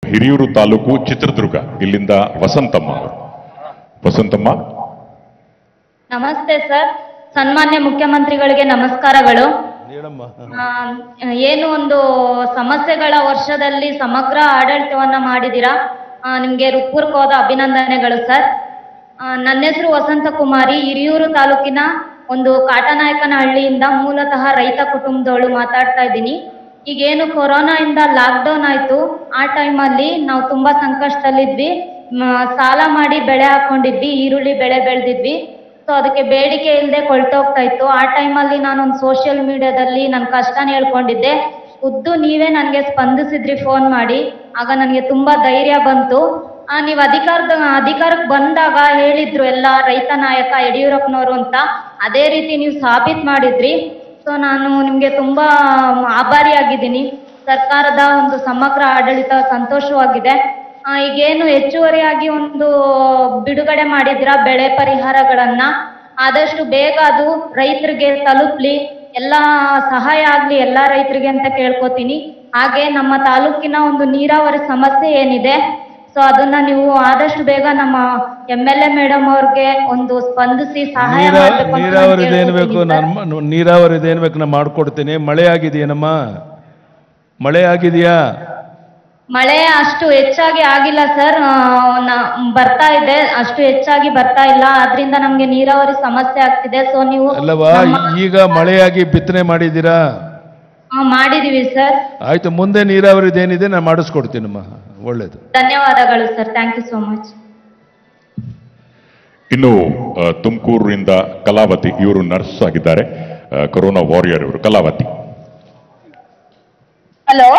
ಹಿರಿಯೂರು ತಾಲೂಕು ಚಿತ್ರದುರ್ಗ ಇಲ್ಲಿಂದ ವಸಂತಮ್ಮ ಅವರು ವಸಂತಮ್ಮ ನಮಸ್ತೆ ಸರ್ ಸನ್ಮಾನ್ಯ ಮುಖ್ಯಮಂತ್ರಿಗಳಿಗೆ ನಮಸ್ಕಾರಗಳು ಹೇಳಮ್ಮ ಆ, ಏನು ಒಂದು ಸಮಸ್ಯೆಗಳ ವರ್ಷದಲ್ಲಿ ಸಮಗ್ರ ಆಡಳಿತವನ್ನ ಮಾಡಿದ್ದೀರಾ ಆ, ನಿಮ್ಗೆ ಹೃತ್ಪೂರ್ವಕವಾದ ಅಭಿನಂದನೆಗಳು ಸರ್ ಆ, ನನ್ನ ಹೆಸರು ವಸಂತ ಕುಮಾರಿ ಹಿರಿಯೂರು ತಾಲೂಕಿನ ಒಂದು ಕಾಟನಾಯಕನಹಳ್ಳಿಯಿಂದ ಮೂಲತಃ ರೈತ ಕುಟುಂಬದವಳು ಮಾತಾಡ್ತಾ ಇದ್ದೀನಿ ಈಗೇನು ಕೊರೋನಾ ಇಂದ ಲಾಕ್ಡೌನ್ ಆಯ್ತು ಆ ಟೈಮಲ್ಲಿ ನಾವು ತುಂಬಾ ಸಂಕಷ್ಟದಲ್ಲಿದ್ವಿ ಮ, ಸಾಲ ಮಾಡಿ ಬೆಳೆ ಹಾಕೊಂಡಿದ್ವಿ ಈರುಳ್ಳಿ ಬೆಳೆ ಬೆಳೆದಿದ್ವಿ ಸೊ ಅದಕ್ಕೆ ಬೇಡಿಕೆ ಇಲ್ಲದೆ ಕೊಳ್ತೋಗ್ತಾ ಇತ್ತು ಆ ಟೈಮಲ್ಲಿ ನಾನೊಂದು ಸೋಷಿಯಲ್ ಮೀಡಿಯಾದಲ್ಲಿ ನನ್ನ ಕಷ್ಟನ ಹೇಳ್ಕೊಂಡಿದ್ದೆ ಖುದ್ದು ನೀವೇ ನನಗೆ ಸ್ಪಂದಿಸಿದ್ರಿ ಫೋನ್ ಮಾಡಿ ಆಗ ನನಗೆ ತುಂಬಾ ಧೈರ್ಯ ಬಂತು ಆ, ನೀವು ಅಧಿಕಾರದ ಅಧಿಕಾರಕ್ಕೆ ಬಂದಾಗ ಹೇಳಿದ್ರು ಎಲ್ಲ ರೈತ ನಾಯಕ ಯಡಿಯೂರಪ್ಪನವರು ಅಂತ ಅದೇ ರೀತಿ ನೀವು ಸಾಬೀತ್ ಮಾಡಿದ್ರಿ ಸೊ ನಾನು ನಿಮಗೆ ತುಂಬಾ ಆಭಾರಿಯಾಗಿದ್ದೀನಿ ಸರ್ಕಾರದ ಒಂದು ಸಮಗ್ರ ಆಡಳಿತ ಸಂತೋಷವಾಗಿದೆ ಆ, ಈಗೇನು ಹೆಚ್ಚುವರಿಯಾಗಿ ಒಂದು ಬಿಡುಗಡೆ ಮಾಡಿದ್ರ ಬೆಳೆ ಪರಿಹಾರಗಳನ್ನ ಆದಷ್ಟು ಬೇಗ ಅದು ರೈತರಿಗೆ ತಲುಪ್ಲಿ ಎಲ್ಲ ಸಹಾಯ ಆಗ್ಲಿ ಎಲ್ಲಾ ರೈತರಿಗೆ ಅಂತ ಕೇಳ್ಕೊತೀನಿ ಹಾಗೆ ನಮ್ಮ ತಾಲೂಕಿನ ಒಂದು ನೀರಾವರಿ ಸಮಸ್ಯೆ ಏನಿದೆ ಸೊ ಅದನ್ನ ನೀವು ಆದಷ್ಟು ಬೇಗ ನಮ್ಮ ಎಂ ಎಲ್ ಎ ಮೇಡಮ್ ಅವ್ರಿಗೆ ಒಂದು ಸ್ಪಂದಿಸಿ ಸಹಾಯ ನೀರ ಮಾಡ್ಬೇಕು ಅಂತ ನಾನು ನೀರಾವರಿದೇನು ಬೇಕು ಕೇಳ್ಕೊತೀನಿ ಸರ್. ನಾನು ನೀರಾವರಿದೇನು ಬೇಕು ನಾನು ಮಾಡ್ಕೊಡ್ತೀನಿ ಮಳೆ ಆಗಿದೆಯೇನಮ್ಮ ಮಳೆ ಆಗಿದೆಯಾ ಮಳೆ ಅಷ್ಟು ಹೆಚ್ಚಾಗಿ ಆಗಿಲ್ಲ ಸರ್ ಆ, ನ- ಬರ್ತಾ ಇದೆ ಅಷ್ಟು ಹೆಚ್ಚಾಗಿ ಬರ್ತಾ ಇಲ್ಲ ಅದರಿಂದ ನಮ್ಗೆ ನೀರಾವರಿ ಸಮಸ್ಯೆ ಆಗ್ತಿದೆ ಸೊ ನೀವು ಅಲ್ಲವಾ ನಮ್ಮ- ಈಗ ಮಳೆಯಾಗಿ ಬಿತ್ತನೆ ಮಾಡಿದ್ದೀರಾ ಆ, ಮಾಡಿದೀವಿ ಸರ್ ಆಯ್ತು ಮುಂದೆ ನೀರಾವರಿದೇನಿದೆ ನಾನು ಮಾಡಿಸ್ಕೊಡ್ತೀನಮ್ಮ ಒಳ್ಳೇದು ಧನ್ಯವಾದಗಳು sir thank you so much ಇನ್ನು ಆ, ತುಮಕೂರಿನಿಂದ ಕಲಾವತಿ ಇವರು ನರ್ಸ್ ಆಗಿದ್ದಾರೆ ಆ, ಕೊರೋನಾ ವಾರಿಯರ್ ಇವರು ಕಲಾವತಿ ಹಲೋ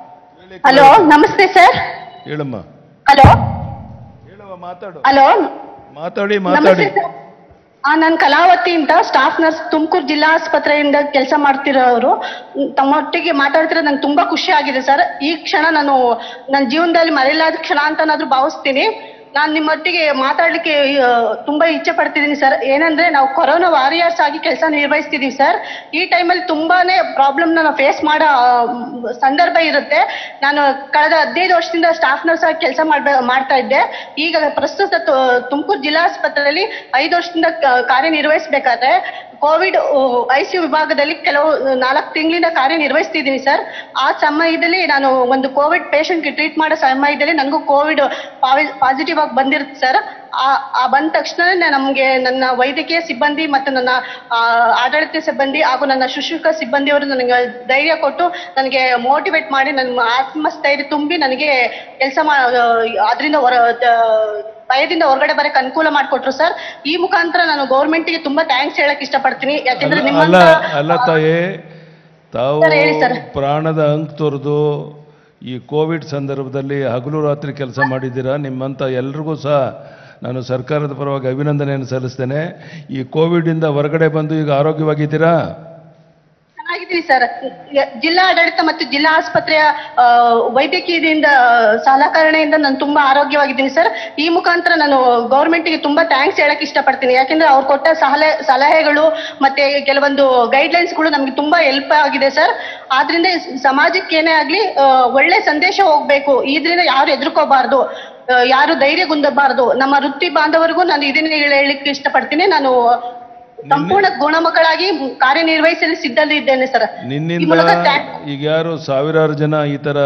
ಹಲೋ ನಮಸ್ತೆ ಸರ್ ಹೇಳಮ್ಮ ಹಲೋ ಹೇಳುವ ಮಾತಾಡು ಹಲೋ ಮಾತಾಡಿ ನಮಸ್ತೆ ಮಾತಾಡಿ ಸರ್ ಆ ನಾನು ಕಲಾವತಿ ಅಂತ ಸ್ಟಾಫ್ ನರ್ಸ್ ತುಮಕೂರು ಜಿಲ್ಲಾ ಆಸ್ಪತ್ರೆಯಿಂದ ಕೆಲಸ ಮಾಡ್ತಿರೋರು ಮ್, ತಮ್ಮೊಟ್ಟಿಗೆ ಮಾತಾಡ್ತಿರೋ ನಂಗೆ ತುಂಬಾ ಖುಷಿ ಆಗಿದೆ ಸರ್ ಈ ಕ್ಷಣ ನಾನು ನನ್ನ ಜೀವನದಲ್ಲಿ ಮರೆಯಲಾದ ಕ್ಷಣ ಅಂತ ನಾದ್ರೂ ಭಾವಿಸ್ತೀನಿ ನಾನು ನಿಮ್ಮೊಟ್ಟಿಗೆ ಮಾತಾಡ್ಲಿಕ್ಕೆ ಆ, ತುಂಬಾ ಇಚ್ಛೆ ಪಡ್ತಿದ್ದೀನಿ ಸರ್ ಏನಂದ್ರೆ ನಾವು ಕೊರೋನಾ ವಾರಿಯರ್ಸ್ ಆಗಿ ಕೆಲಸ ನಿರ್ವಹಿಸ್ತಿದೀವಿ ಸರ್ ಈ ಟೈಮಲ್ಲಿ ತುಂಬಾನೇ ಪ್ರಾಬ್ಲಮ್ ನಾವು ಫೇಸ್ ಮಾಡೋ ಆ, ಸಂದರ್ಭ ಇರುತ್ತೆ ನಾನು ಕಳೆದ ಹದಿನೈದು ವರ್ಷದಿಂದ ಸ್ಟಾಫ್ ನರ್ಸ್ ಆಗಿ ಕೆಲಸ ಮಾಡ್ಬೇ ಮಾಡ್ತಾ ಇದ್ದೆ ಈಗ ಪ್ರಸ್ತುತ ತುಮಕೂರು ಜಿಲ್ಲಾಸ್ಪತ್ರೆಯಲ್ಲಿ ಐದು ವರ್ಷದಿಂದ ಕ- ಕಾರ್ಯನಿರ್ವಹಿಸಬೇಕಾದ್ರೆ ಕೋವಿಡ್ ಐ ಸಿ ವಿಭಾಗದಲ್ಲಿ ಕೆಲವು ನಾಲ್ಕು ತಿಂಗಳಿಂದ ಕಾರ್ಯನಿರ್ವಹಿಸ್ತಿದ್ದೀನಿ ಸರ್ ಆ ಸಮಯದಲ್ಲಿ ನಾನು ಒಂದು ಕೋವಿಡ್ ಪೇಷಂಟ್ಗೆ ಟ್ರೀಟ್ ಮಾಡೋ ಸಮಯದಲ್ಲಿ ನನಗೂ ಕೋವಿಡ್ ಪಾಸಿಟಿವ್ ಆಗಿ ಬಂದಿರುತ್ತೆ ಸರ್ ಆ ಆ ಬಂದ ತಕ್ಷಣ ನಮಗೆ ನನ್ನ ವೈದ್ಯಕೀಯ ಸಿಬ್ಬಂದಿ ಮತ್ತು ನನ್ನ ಆ, ಆಡಳಿತ ಸಿಬ್ಬಂದಿ ಹಾಗೂ ನನ್ನ ಶುಶ್ರೂಷಕ ಸಿಬ್ಬಂದಿಯವರು ನನಗೆ ಧೈರ್ಯ ಕೊಟ್ಟು ನನಗೆ ಮೋಟಿವೇಟ್ ಮಾಡಿ ನನ್ನ ಆತ್ಮಸ್ಥೈರ್ಯ ತುಂಬಿ ನನಗೆ ಕೆಲಸ ಮಾ ಅದರಿಂದ ಹೊರ ದ- ಭಯದಿಂದ ಹೊರಗಡೆ ಬರಕ್ಕೆ ಅನುಕೂಲ ಮಾಡಿಕೊಟ್ರು ಸರ್ ಈ ಮುಖಾಂತರ ನಾನು ಗೌರ್ಮೆಂಟ್ಗೆ ತುಂಬಾ ಥ್ಯಾಂಕ್ಸ್ ಹೇಳಕ್ ಇಷ್ಟಪಡ್ತೀನಿ ಯಾಕೆಂದ್ರೆ ಅಲ್ಲ ನಿಮ್ಮಂತ ಅಲ್ಲ ತಾಯಿ ತಾವು ಸರ್, ಹೇಳಿ ಸರ್. ಪ್ರಾಣದ ಅಂಕ್ ತೊರೆದು ಈ ಕೋವಿಡ್ ಸಂದರ್ಭದಲ್ಲಿ ಹಗಲು ರಾತ್ರಿ ಕೆಲಸ ಮಾಡಿದ್ದೀರಾ ನಿಮ್ಮಂಥ ಎಲ್ರಿಗೂ ಸಹ ನಾನು ಸರ್ಕಾರದ ಪರವಾಗಿ ಅಭಿನಂದನೆಯನ್ನು ಸಲ್ಲಿಸ್ತೇನೆ ಈ ಕೋವಿಡಿಂದ ಹೊರಗಡೆ ಬಂದು ಈಗ ಆರೋಗ್ಯವಾಗಿದ್ದೀರಾ ಚೆನ್ನಾಗಿದ್ದೀನಿ ಸರ್ ಜಿಲ್ಲಾ ಆಡಳಿತ ಮತ್ತು ಜಿಲ್ಲಾ ಆಸ್ಪತ್ರೆಯ ಆ, ವೈದ್ಯಕೀಯದಿಂದ ಸಲಕರಣೆಯಿಂದ ನಾನು ತುಂಬಾ ಆರೋಗ್ಯವಾಗಿದ್ದೀನಿ ಸರ್ ಈ ಮುಖಾಂತರ ನಾನು ಗೌರ್ಮೆಂಟ್ಗೆ ತುಂಬಾ ಥ್ಯಾಂಕ್ಸ್ ಹೇಳಕ್ ಇಷ್ಟಪಡ್ತೀನಿ ಯಾಕೆಂದ್ರೆ ಅವ್ರು ಕೊಟ್ಟ ಸಲಹೆ ಸಲಹೆಗಳು ಮತ್ತೆ ಕೆಲವೊಂದು ಗೈಡ್ಲೈನ್ಸ್ಗಳು ನಮ್ಗೆ ತುಂಬಾ ಹೆಲ್ಪ್ ಆಗಿದೆ ಸರ್ ಆದ್ರಿಂದ ಈ ಸಮಾಜಕ್ಕೆ ಏನೇ ಆಗ್ಲಿ ಆ, ಒಳ್ಳೆ ಸಂದೇಶ ಹೋಗ್ಬೇಕು ಇದರಿಂದ ಯಾರು ಹೆದರ್ಕೋಬಾರ್ದು ಆ, ಯಾರು ಧೈರ್ಯಗುಂದಬಾರದು ನಮ್ಮ ವೃತ್ತಿ ಬಾಂಧವರಿಗೂ ನಾನು ಇದನ್ನೇ ಹೇಳಲಿಕ್ಕೆ ಇಷ್ಟಪಡ್ತೀನಿ ನಾನು ಸಂಪೂರ್ಣ ಗುಣಮಕ್ಕಳಾಗಿ ಕಾರ್ಯನಿರ್ವಹಿಸಲು ಸಿದ್ಧರಿದ್ದೇನೆ ಸರ್ ಈ ನಿನ್ನಿಂದ ಮೂಲಕ thank- ಈಗ ಯಾರು ಸಾವಿರಾರು ಜನ ಈ ಥರ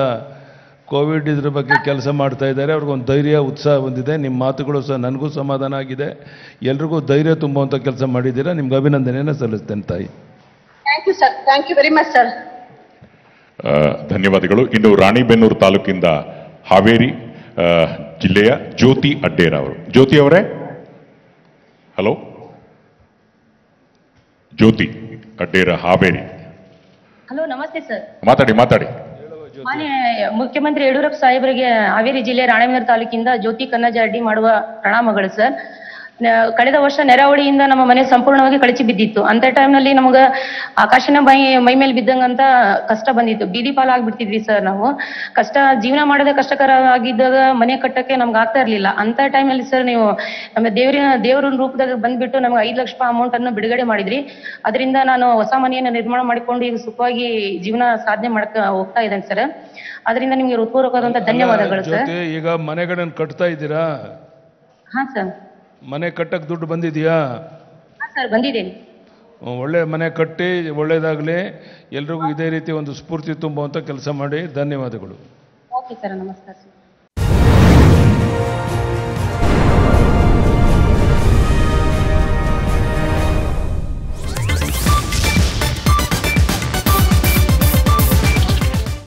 ಕೋವಿಡ್ ಇದ್ರ ಬಗ್ಗೆ ಕೆಲಸ ಮಾಡ್ತಾ ಇದ್ದಾರೆ ಅವ್ರಿಗೊಂದು ಧೈರ್ಯ ಉತ್ಸಾಹ ಬಂದಿದೆ ನಿಮ್ಮ ಮಾತುಗಳು ಸಹ ನನಗೂ ಸಮಾಧಾನ ಆಗಿದೆ ಎಲ್ರಿಗೂ ಧೈರ್ಯ ತುಂಬುವಂಥ ಕೆಲಸ ಮಾಡಿದ್ದೀರಾ ನಿಮ್ಗೆ ಅಭಿನಂದನೆಯನ್ನು ಸಲ್ಲಿಸ್ತೇನೆ ತಾಯಿ thank you sir thank you very much sir ಆ, ಧನ್ಯವಾದಗಳು ಇನ್ನು ರಾಣಿಬೆನ್ನೂರು ತಾಲೂಕಿಂದ ಹಾವೇರಿ ಆ, ಜಿಲ್ಲೆಯ ಜ್ಯೋತಿ ಅಡ್ಡೇರ ಅವರು ಜ್ಯೋತಿ ಅವರೇ ಹಲೋ ಜ್ಯೋತಿ ಅಡ್ಡೇರ ಹಾವೇರಿ ಹಲೋ ನಮಸ್ತೆ ಸರ್ ಮಾತಾಡಿ ಮಾತಾಡಿ ಮಾನ್ಯ ಮುಖ್ಯಮಂತ್ರಿ ಯಡಿಯೂರಪ್ಪ ಸಾಹೇಬರಿಗೆ ಹಾವೇರಿ ಜಿಲ್ಲೆ ರಾಣೆಬೆನ್ನೂರು ತಾಲೂಕಿಂದ ಜ್ಯೋತಿ ಕನ್ನಜ ಅಡ್ಡಿ ಮಾಡುವ ಪ್ರಣಾಮಗಳು ಸರ್ ನ- ಕಳೆದ ವರ್ಷ ನೆರಾವಳಿಯಿಂದ ನಮ್ಮ ಮನೆ ಸಂಪೂರ್ಣವಾಗಿ ಕಳಚಿ ಬಿದ್ದಿತ್ತು ಅಂತ ಟೈಮ್ನಲ್ಲಿ ನಮಗೆ ಆಕಾಶನ ಮೈ ಮೈ ಮೇಲೆ ಬಿದ್ದಂಗಂತ ಕಷ್ಟ ಬಂದಿತ್ತು ಬೀದಿ ಪಾಲ್ ಆಗ್ಬಿಡ್ತಿದ್ವಿ ಸರ್ ನಾವು ಕಷ್ಟ ಜೀವನ ಮಾಡೋದೇ ಕಷ್ಟಕರ ಆಗಿದ್ದಾಗ ಮನೆ ಕಟ್ಟಕ್ಕೆ ನಮ್ಗೆ ಆಗ್ತಾ ಇರ್ಲಿಲ್ಲ ಅಂತ ಟೈಮಲ್ಲಿ ಸರ್ ನೀವು ನಮ್ಮ ದೇವರಿನ ದೇವರ ರೂಪದಾಗ ಬಂದ್ಬಿಟ್ಟು ನಮ್ಗೆ ಐದು ಲಕ್ಷ ರೂಪಾಯಿ ಅಮೌಂಟ್ ಅನ್ನು ಬಿಡುಗಡೆ ಮಾಡಿದ್ರಿ ಅದರಿಂದ ನಾನು ಹೊಸ ಮನೆಯನ್ನು ನಿರ್ಮಾಣ ಮಾಡಿಕೊಂಡು ಈಗ ಸುಖವಾಗಿ ಜೀವನ ಸಾಧನೆ ಮಾಡಕ ಹೋಗ್ತಾ ಇದ್ದೇನೆ ಸರ್ ಅದರಿಂದ ನಿಮ್ಗೆ ಹೃತ್ಪೂರ್ವಕವಾದಂತ ಧನ್ಯವಾದಗಳು ಸರ್ ಜೊತೆ ಈಗ ಮನೆಗಳನ್ನು ಕಟ್ತಾ ಇದ್ದೀರಾ ಹಾ ಸರ್ ಮನೆ ಕಟ್ಟಕ್ಕೆ ದುಡ್ಡು ಬಂದಿದೆಯಾ ಹಾ ಸರ್ ಬಂದಿದ್ದೇನೆ ಒಳ್ಳೆ ಮನೆ ಕಟ್ಟಿ ಒಳ್ಳೇದಾಗಲಿ ಎಲ್ರಿಗೂ ಇದೇ ರೀತಿ ಒಂದು ಸ್ಫೂರ್ತಿ ತುಂಬುವಂಥ ಕೆಲಸ ಮಾಡಿ ಧನ್ಯವಾದಗಳು ಓಕೆ ಸರ್ ನಮಸ್ಕಾರ ಸರ್